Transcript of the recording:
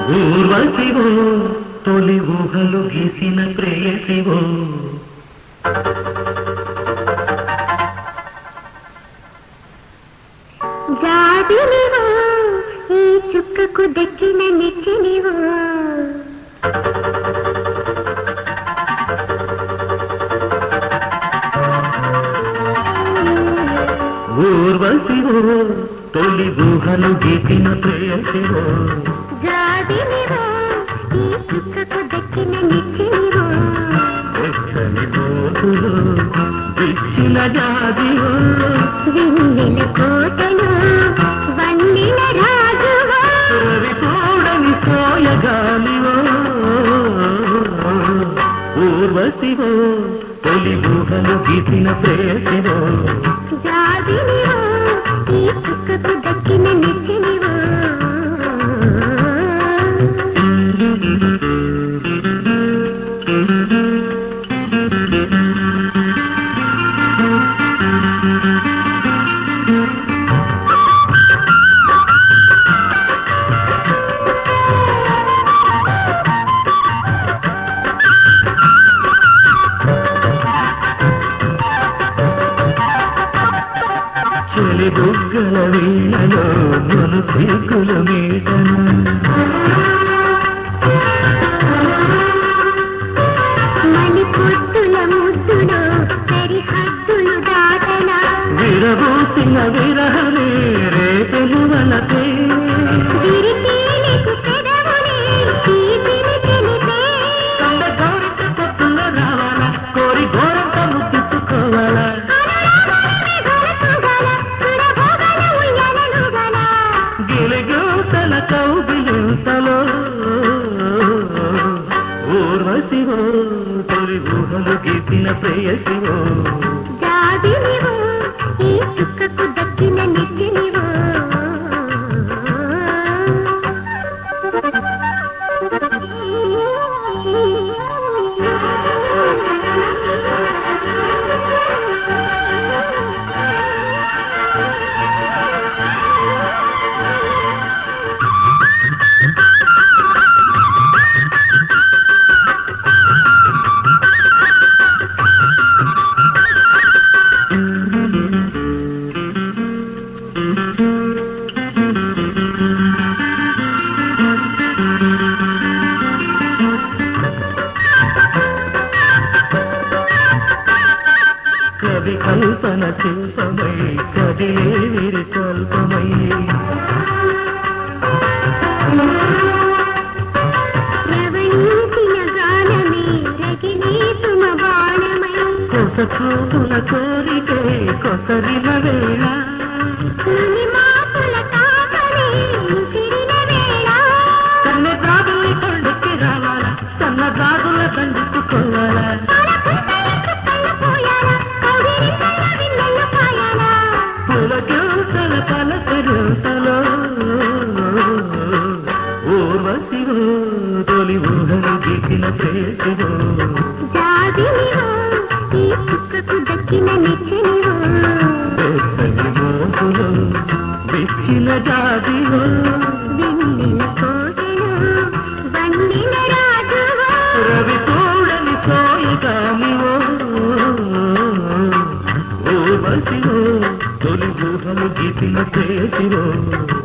ఊర్వశివో తొలి ఊహలు గీసిన ప్రేయసివో జాబిలివో ఈ చుక్కకు దక్కిన నిచ్చినివో ఊర్వశివో తొలి ఊహలు గీసిన ప్రేయసివో జాబిలివో ఈ చుక్కకు దక్కిన నిచ్చినివో వెచ్చని మోతులు ఇచ్చిన జాజివో వెన్నెల కోటలో వన్నెల రాజువో రవి చూడని సోయగాలివో ఊర్వశివో తొలి ఊహలు గీసిన ప్రేయసివో జాబిలివో ఈ చుక్కకు దక్కిన నిచ్చినివో చెలి బుగ్గల వీణలో నలు సిగ్గుల మీటను మణి పొత్తుల ముద్దులో సరిహద్దులు దాటనా విరబూసిన విరహమే రేపెలు వలతే విరితేనెకు పెదవులే తీపిని తెలిపే కంద గౌరిత కొట్టుల రావాలా కోరి ఘోరంత ముట్టించుకోవాలా గిలిగూతల కౌగిలింతలో ఊర్వశివో తొలి ఊహలు గీసిన ప్రేయసివో జాబిలివో ఈ చుక్కకు దక్కిన నిచ్చినివో కవి కల్పన శిల్పమై కదిలే విరి కల్పమై ప్రవణించిన గానమే రగిలే సుమబాణమై కొస చూపుల కోరికే కొసరిన వేళ నుని మాపుల తామరే ముసిరిన వేళ కన్నె జాబుల్ని కొండెక్కి రావాలా సన్న జాబుల దండించుకోవాలా పూల గంటల పలకరింతలో ఊర్వశివో తొలి ఊహలు గీసిన ప్రేసివో వెచ్చని మోపులో విచ్చిన జాజివో రవి చూడని సోయగాలివో ఊర్వశివో తొలి ఊహలు గీసిన ప్రేసివో